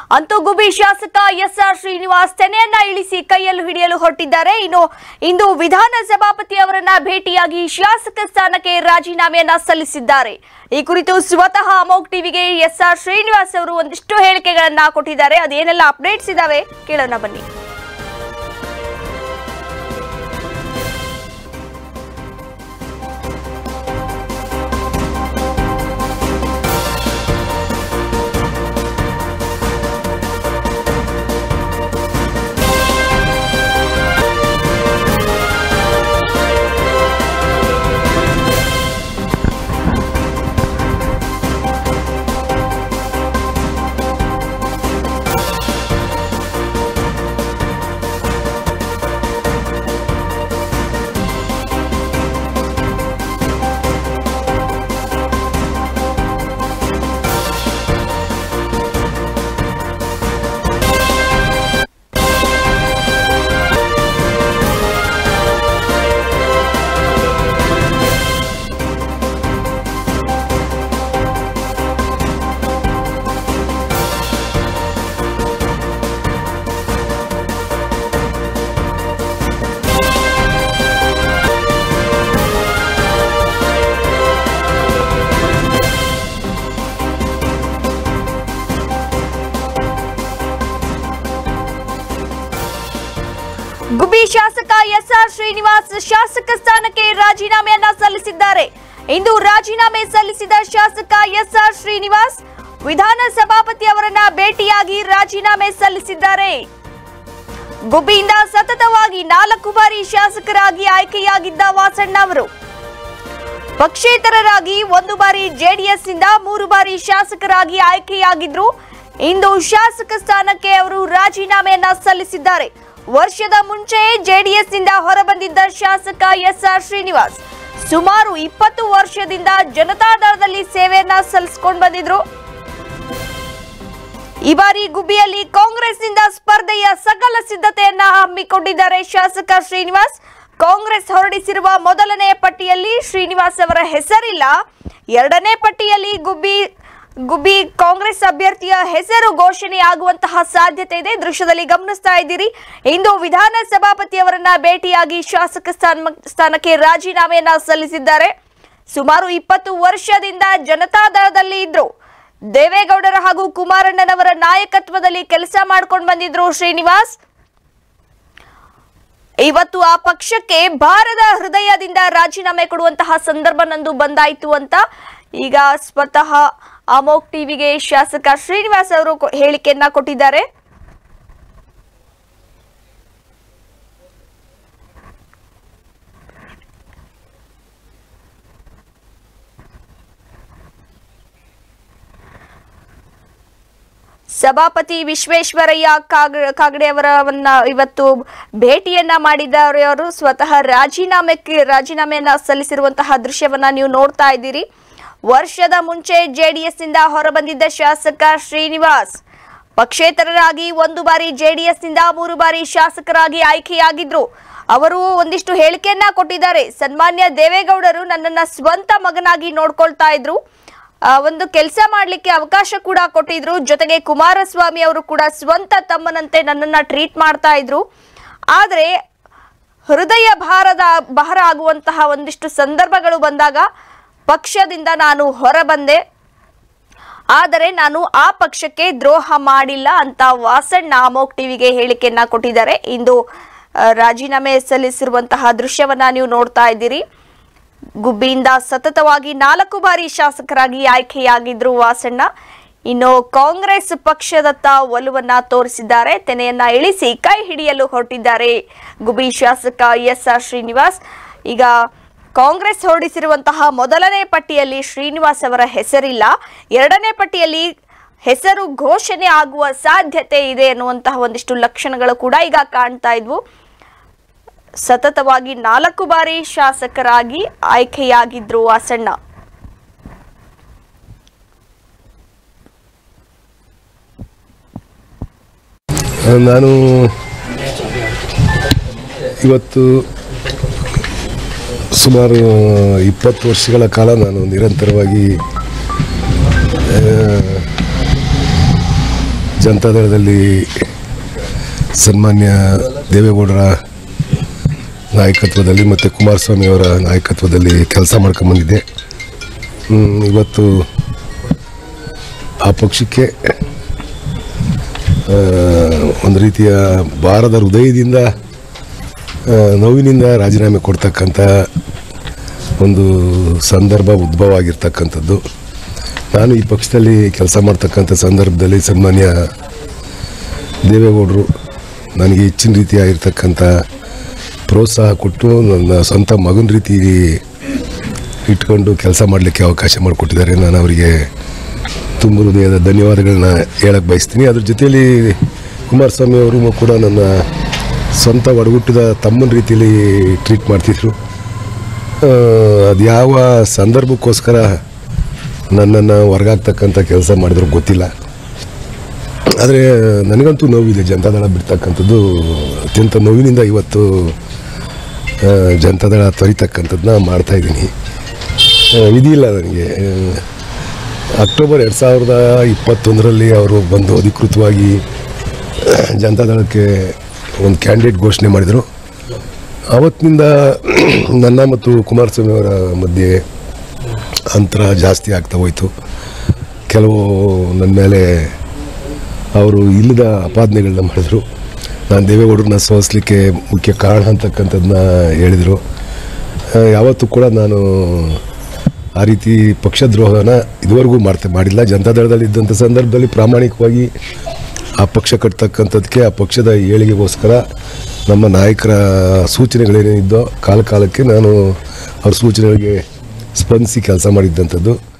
ಅಂತೂ ಗುಬಿ ಶಾಸಕ S R Srinivas ತೆನೆಯನ್ನ ಇಳಿಸಿ ಕೈಯಲ್ಲಿ ಹಿಡಿಯಲು ಹೊರಟಿದ್ದಾರೆ ಇನ್ನು ಇಂದು ವಿಧಾನಸಭಾಪತಿ ಅವರನ್ನ ಭೇಟಿಯಾಗಿ ಶಾಸಕ ಸ್ಥಾನಕ್ಕೆ ರಾಜೀನಾಮೆಯನ್ನ ಸಲ್ಲಿಸಿದ್ದಾರೆ ಈ ಕುರಿತು ಸ್ವತಃ ಅಮೋಕ್ ಟಿವಿಗೆ ಎಸ್ ಆರ್ ಶ್ರೀನಿವಾಸ್ ಅವರು ಒಂದಿಷ್ಟು ಹೇಳಿಕೆಗಳನ್ನ ಕೊಟ್ಟಿದ್ದಾರೆ ಅದೇನೆಲ್ಲ ಅಪ್ಡೇಟ್ಸ್ ಇದಾವೆ ಕೇಳೋಣ ಬನ್ನಿ ಗುಬ್ಬಿ ಶಾಸಕ ಎಸ್ ಆರ್ ಶ್ರೀನಿವಾಸ್ ಶಾಸಕ ಸ್ಥಾನಕ್ಕೆ ರಾಜೀನಾಮೆಯನ್ನ ಸಲ್ಲಿಸಿದ್ದಾರೆ ಇಂದು ರಾಜೀನಾಮೆ ಸಲ್ಲಿಸಿದ ಶಾಸಕ ಎಸ್ ಆರ್ ಶ್ರೀನಿವಾಸ್ ವಿಧಾನಸಭಾಪತಿ ಅವರನ್ನ ಭೇಟಿಯಾಗಿ ರಾಜೀನಾಮೆ ಸಲ್ಲಿಸಿದ್ದಾರೆ ಗುಬ್ಬಿಯಿಂದ ಸತತವಾಗಿ ನಾಲ್ಕು ಬಾರಿ ಶಾಸಕರಾಗಿ ಆಯ್ಕೆಯಾಗಿದ್ದ ವಾಸಣ್ಣ ಅವರು ಪಕ್ಷೇತರರಾಗಿ ಒಂದು ಬಾರಿ ಜೆಡಿಎಸ್ ನಿಂದ ಮೂರು ಬಾರಿ ಶಾಸಕರಾಗಿ ಆಯ್ಕೆಯಾಗಿದ್ರು ಇಂದು ಶಾಸಕ ಸ್ಥಾನಕ್ಕೆ ಅವರು ರಾಜೀನಾಮೆಯನ್ನ ಸಲ್ಲಿಸಿದ್ದಾರೆ ವರ್ಷದ ಮುಂಚೆ ಜೆಡಿಎಸ್ ನಿಂದ ಹೊರಬಂದಿದ್ದ ಶಾಸಕ ಎಸ್ ಆರ್ ಶ್ರೀನಿವಾಸ್ ಸುಮಾರು ಇಪ್ಪತ್ತು ವರ್ಷದಿಂದ ಜನತಾದಳದಲ್ಲಿ ಸೇವೆಯನ್ನ ಸಲ್ಲಿಸಿಕೊಂಡು ಬಂದಿದ್ರು ಈ ಬಾರಿ ಗುಬ್ಬಿಯಲ್ಲಿ ಕಾಂಗ್ರೆಸ್ನಿಂದ ಸ್ಪರ್ಧೆಯ ಸಕಲ ಸಿದ್ಧತೆಯನ್ನ ಹಮ್ಮಿಕೊಂಡಿದ್ದಾರೆ ಶಾಸಕ ಶ್ರೀನಿವಾಸ್ ಕಾಂಗ್ರೆಸ್ ಹೊರಡಿಸಿರುವ ಮೊದಲನೇ ಪಟ್ಟಿಯಲ್ಲಿ ಶ್ರೀನಿವಾಸ್ ಅವರ ಹೆಸರಿಲ್ಲ ಎರಡನೇ ಪಟ್ಟಿಯಲ್ಲಿ ಗುಬ್ಬಿ ಗುಬ್ಬಿ ಕಾಂಗ್ರೆಸ್ ಅಭ್ಯರ್ಥಿಯ ಹೆಸರು ಘೋಷಣೆಯಾಗುವಂತಹ ಸಾಧ್ಯತೆ ಇದೆ ದೃಶ್ಯದಲ್ಲಿ ಗಮನಿಸ್ತಾ ಇದ್ದೀರಿ ಇಂದು ವಿಧಾನಸಭಾಪತಿ ಅವರನ್ನ ಭೇಟಿಯಾಗಿ ಶಾಸಕ ಸ್ಥಾನ ಸ್ಥಾನಕ್ಕೆ ರಾಜೀನಾಮೆಯನ್ನ ಸಲ್ಲಿಸಿದ್ದಾರೆ ಸುಮಾರು ಇಪ್ಪತ್ತು ವರ್ಷದಿಂದ ಜನತಾದಳದಲ್ಲಿ ಇದ್ರು ದೇವೇಗೌಡರ ಹಾಗೂ ಕುಮಾರಣ್ಣನವರ ನಾಯಕತ್ವದಲ್ಲಿ ಕೆಲಸ ಮಾಡ್ಕೊಂಡು ಬಂದಿದ್ರು ಶ್ರೀನಿವಾಸ್ ಇವತ್ತು ಆ ಪಕ್ಷಕ್ಕೆ ಭಾರದ ಹೃದಯದಿಂದ ರಾಜೀನಾಮೆ ಕೊಡುವಂತಹ ಸಂದರ್ಭ ನಂದು ಬಂದಾಯ್ತು ಅಂತ ಈಗ ಸ್ವತಃ ಅಮೋಕ್ ಟಿವಿಗೆ ಶಾಸಕ ಶ್ರೀನಿವಾಸ್ ಅವರು ಕೊ- ಹೇಳಿಕೆಯನ್ನ ಕೊಟ್ಟಿದ್ದಾರೆ ಸಭಾಪತಿ ವಿಶ್ವೇಶ್ವರಯ್ಯ ಕಾಗ ಕಾಗಡೆಯವರವನ್ನ ಇವತ್ತು ಭೇಟಿಯನ್ನ ಮಾಡಿದ್ದಾರೆ ಅವರು ಸ್ವತಃ ರಾಜೀನಾಮೆಗೆ ರಾಜೀನಾಮೆಯನ್ನ ಸಲ್ಲಿಸಿರುವಂತಹ ದೃಶ್ಯವನ್ನ ನೀವು ನೋಡ್ತಾ ಇದ್ದೀರಿ ವರ್ಷದ ಮುಂಚೆ ಜೆಡಿಎಸ್ ನಿಂದ ಹೊರಬಂದಿದ್ದ ಶಾಸಕ ಶ್ರೀನಿವಾಸ್ ಪಕ್ಷೇತರರಾಗಿ ಒಂದು ಬಾರಿ ಜೆಡಿಎಸ್ ನಿಂದ ಮೂರು ಬಾರಿ ಶಾಸಕರಾಗಿ ಆಯ್ಕೆಯಾಗಿದ್ರು ಅವರು ಒಂದಿಷ್ಟು ಹೇಳಿಕೆಯನ್ನ ಕೊಟ್ಟಿದ್ದಾರೆ ಸನ್ಮಾನ್ಯ ದೇವೇಗೌಡರು ನನ್ನನ್ನ ಸ್ವಂತ ಮಗನಾಗಿ ನೋಡ್ಕೊಳ್ತಾ ಇದ್ರು ಆ, ಒಂದು ಕೆಲಸ ಮಾಡ್ಲಿಕ್ಕೆ ಅವಕಾಶ ಕೂಡ ಕೊಟ್ಟಿದ್ರು ಜೊತೆಗೆ ಕುಮಾರಸ್ವಾಮಿ ಅವರು ಕೂಡ ಸ್ವಂತ ತಮ್ಮನಂತೆ ನನ್ನನ್ನ ಟ್ರೀಟ್ ಮಾಡ್ತಾ ಇದ್ರು ಆದ್ರೆ ಹೃದಯ ಭಾರದ ಭಾರ ಆಗುವಂತಹ ಒಂದಿಷ್ಟು ಸಂದರ್ಭಗಳು ಬಂದಾಗ ಪಕ್ಷದಿಂದ ನಾನು ಹೊರಬಂದೆ ಆದರೆ ನಾನು ಆ ಪಕ್ಷಕ್ಕೆ ದ್ರೋಹ ಮಾಡಿಲ್ಲ ಅಂತ ವಾಸಣ್ಣ ಅಮೋಕ್ ಟಿವಿಗೆ ಹೇಳಿಕೆಯನ್ನ ಕೊಟ್ಟಿದ್ದಾರೆ ಇಂದು ಆ, ರಾಜೀನಾಮೆ ಸಲ್ಲಿಸಿರುವಂತಹ ದೃಶ್ಯವನ್ನ ನೀವು ನೋಡ್ತಾ ಇದ್ದೀರಿ ಗುಬ್ಬಿಯಿಂದ ಸತತವಾಗಿ ನಾಲ್ಕು ಬಾರಿ ಶಾಸಕರಾಗಿ ಆಯ್ಕೆಯಾಗಿದ್ರು ವಾಸಣ್ಣ ಇನ್ನು ಕಾಂಗ್ರೆಸ್ ಪಕ್ಷದತ್ತ ಒಲವನ್ನ ತೋರಿಸಿದ್ದಾರೆ ತೆನೆಯನ್ನ ಇಳಿಸಿ ಕೈ ಹಿಡಿಯಲು ಹೊರಟಿದ್ದಾರೆ ಗುಬ್ಬಿ ಶಾಸಕ ಎಸ್ ಆರ್ ಶ್ರೀನಿವಾಸ್ ಈಗ ಕಾಂಗ್ರೆಸ್ ಹೊರಡಿಸಿರುವಂತಹ ಮೊದಲನೇ ಪಟ್ಟಿಯಲ್ಲಿ ಶ್ರೀನಿವಾಸ್ ಅವರ ಹೆಸರಿಲ್ಲ ಎರಡನೇ ಪಟ್ಟಿಯಲ್ಲಿ ಹೆಸರು ಘೋಷಣೆ ಆಗುವ ಸಾಧ್ಯತೆ ಇದೆ ಎನ್ನುವಂತಹ ಒಂದಿಷ್ಟು ಲಕ್ಷಣಗಳು ಕೂಡ ಈಗ ಕಾಣ್ತಾ ಇದ್ವು ಸತತವಾಗಿ ನಾಲ್ಕು ಬಾರಿ ಶಾಸಕರಾಗಿ ಆಯ್ಕೆಯಾಗಿದ್ರು ವಾಸಣ್ಣ ನಾನು ಇವತ್ತು ಸುಮಾರು ಇಪ್ಪತ್ತು ವರ್ಷಗಳ ಕಾಲ ನಾನು ನಿರಂತರವಾಗಿ ಆ, ಜನತಾದಳದಲ್ಲಿ ಸನ್ಮಾನ್ಯ ದೇವೇಗೌಡರ ನಾಯಕತ್ವದಲ್ಲಿ ಮತ್ತು ಕುಮಾರಸ್ವಾಮಿ ಅವರ ನಾಯಕತ್ವದಲ್ಲಿ ಕೆಲಸ ಮಾಡ್ಕೊಂಬಂದಿದ್ದೆ ಹ್ಮ್, ಇವತ್ತು ಆ ಪಕ್ಷಕ್ಕೆ ಆ, ಒಂದು ರೀತಿಯ ಭಾರದ ಹೃದಯದಿಂದ ಆ, ನೋವಿನಿಂದ ರಾಜೀನಾಮೆ ಕೊಡ್ತಕ್ಕಂಥ ಒಂದು ಸಂದರ್ಭ ಉದ್ಭವ ಆಗಿರ್ತಕ್ಕಂಥದ್ದು ನಾನು ಈ ಪಕ್ಷದಲ್ಲಿ ಕೆಲಸ ಮಾಡ್ತಕ್ಕಂಥ ಸಂದರ್ಭದಲ್ಲಿ ಸನ್ಮಾನ್ಯ ದೇವೇಗೌಡರು ನನಗೆ ಹೆಚ್ಚಿನ ರೀತಿಯಾಗಿರ್ತಕ್ಕಂಥ ಪ್ರೋತ್ಸಾಹ ಕೊಟ್ಟು ನನ್ನ ಸ್ವಂತ ಮಗನ ರೀತಿ ಇಟ್ಕೊಂಡು ಕೆಲಸ ಮಾಡಲಿಕ್ಕೆ ಅವಕಾಶ ಮಾಡಿಕೊಟ್ಟಿದ್ದಾರೆ ನಾನು ಅವರಿಗೆ ತುಂಬ ಹೃದಯದ ಧನ್ಯವಾದಗಳನ್ನ ಹೇಳಕ್ಕೆ ಬಯಸ್ತೀನಿ ಅದ್ರ ಜೊತೆಯಲ್ಲಿ ಕುಮಾರಸ್ವಾಮಿ ಅವರು ಕೂಡ ನನ್ನ ಸ್ವಂತ ಒಡಗುಟ್ಟಿದ ತಮ್ಮನ ರೀತಿಯಲ್ಲಿ ಟ್ರೀಟ್ ಮಾಡ್ತಿದ್ರು ಅದು ಯಾವ ಸಂದರ್ಭಕ್ಕೋಸ್ಕರ ನನ್ನನ್ನು ಹೊರಗಾಗ್ತಕ್ಕಂಥ ಕೆಲಸ ಮಾಡಿದ್ರು ಗೊತ್ತಿಲ್ಲ ಆದರೆ ನನಗಂತೂ ನೋವಿದೆ ಜನತಾದಳ ಬಿಡ್ತಕ್ಕಂಥದ್ದು ಅತ್ಯಂತ ನೋವಿನಿಂದ ಇವತ್ತು ಆ, ಜನತಾದಳ ತೊರಿತಕ್ಕಂಥದ್ದನ್ನ ಮಾಡ್ತಾಯಿದ್ದೀನಿ ವಿಧಿ ಇಲ್ಲ ನನಗೆ ಅಕ್ಟೋಬರ್ ಎರಡು ಸಾವಿರದ ಇಪ್ಪತ್ತೊಂದರಲ್ಲಿ ಅವರು ಬಂದು ಅಧಿಕೃತವಾಗಿ ಜನತಾದಳಕ್ಕೆ ಒಂದು ಕ್ಯಾಂಡಿಡೇಟ್ ಘೋಷಣೆ ಮಾಡಿದರು ಆವತ್ತಿನಿಂದ ನನ್ನ ಮತ್ತು ಕುಮಾರಸ್ವಾಮಿ ಅವರ ಮಧ್ಯೆ ಅಂತರ ಜಾಸ್ತಿ ಆಗ್ತಾ ಹೋಯಿತು ಕೆಲವು ನನ್ನ ಮೇಲೆ ಅವರು ಇಲ್ಲದ ಅಪಾದನೆಗಳನ್ನ ಮಾಡಿದ್ರು ನಾನು ದೇವೇಗೌಡರನ್ನ ಸೋಲಿಸ್ಲಿಕ್ಕೆ ಮುಖ್ಯ ಕಾರಣ ಅಂತಕ್ಕಂಥದ್ದನ್ನ ಹೇಳಿದರು ಆ, ಯಾವತ್ತೂ ಕೂಡ ನಾನು ಆ ರೀತಿ ಪಕ್ಷದ್ರೋಹನ ಇದುವರೆಗೂ ಮಾಡ್ತಾ ಮಾಡಿಲ್ಲ ಜನತಾದಳದಲ್ಲಿ ಇದ್ದಂಥ ಸಂದರ್ಭದಲ್ಲಿ ಪ್ರಾಮಾಣಿಕವಾಗಿ ಆ ಪಕ್ಷ ಕಟ್ತಕ್ಕಂಥದ್ದಕ್ಕೆ ಆ ಪಕ್ಷದ ಏಳಿಗೆಗೋಸ್ಕರ ನಮ್ಮ ನಾಯಕರ ಸೂಚನೆಗಳೇನೇನಿದ್ದೋ ಕಾಲ ಕಾಲಕ್ಕೆ ನಾನು ಅವ್ರ ಸೂಚನೆಗಳಿಗೆ ಸ್ಪಂದಿಸಿ ಕೆಲಸ ಮಾಡಿದ್ದಂಥದ್ದು